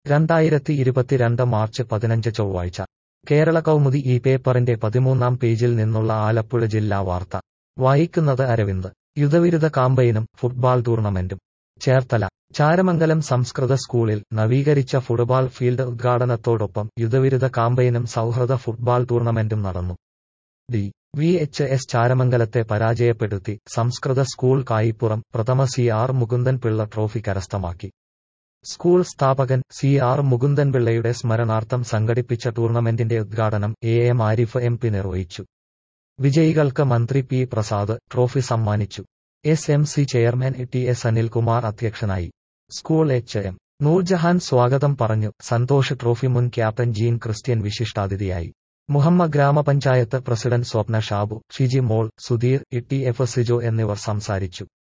രണ്ടായിരത്തി ഇരുപത്തിരണ്ട് മാർച്ച് പതിനഞ്ച് ചൊവ്വാഴ്ച കേരള കൗമുദി ഈ പേപ്പറിന്റെ പതിമൂന്നാം പേജിൽ നിന്നുള്ള ആലപ്പുഴ ജില്ലാ വാർത്ത വായിക്കുന്നത് അരവിന്ദ് യുദ്ധവിരുദ്ധ കാമ്പയിനും ഫുട്ബാൾ ടൂർണമെന്റും ചേർത്തല ചാരമംഗലം സംസ്കൃത സ്കൂളിൽ നവീകരിച്ച ഫുട്ബാൾ ഫീൽഡ് ഉദ്ഘാടനത്തോടൊപ്പം യുദ്ധവിരുദ്ധ കാമ്പയിനും സൗഹൃദ ഫുട്ബാൾ ടൂർണമെന്റും നടന്നു ഡി വി എച്ച് എസ് ചാരമംഗലത്തെ പരാജയപ്പെടുത്തി സംസ്കൃത സ്കൂൾ കായിപ്പുറം പ്രഥമ C R Mukundan Pillai trophy കരസ്ഥമാക്കി സ്കൂൾ സ്ഥാപകൻ സി ആർ മുകുന്ദൻ പിള്ളയുടെ സ്മരണാർത്ഥം സംഘടിപ്പിച്ച ടൂർണമെന്റിന്റെ ഉദ്ഘാടനം A M Arif M P നിർവഹിച്ചു വിജയികൾക്ക് മന്ത്രി പി പ്രസാദ് ട്രോഫി സമ്മാനിച്ചു S M C chairman T S Anilkumar അധ്യക്ഷനായി സ്കൂൾ എച്ച് എം നൂർജഹാൻ സ്വാഗതം പറഞ്ഞു സന്തോഷ് ട്രോഫി മുൻ ക്യാപ്റ്റൻ ജീൻ ക്രിസ്ത്യൻ വിശിഷ്ടാതിഥിയായി മുഹമ്മ ഗ്രാമപഞ്ചായത്ത് പ്രസിഡന്റ് സ്വപ്ന ഷാബു ഷിജി മോൾ Sudheer E T F Sijo എന്നിവർ സംസാരിച്ചു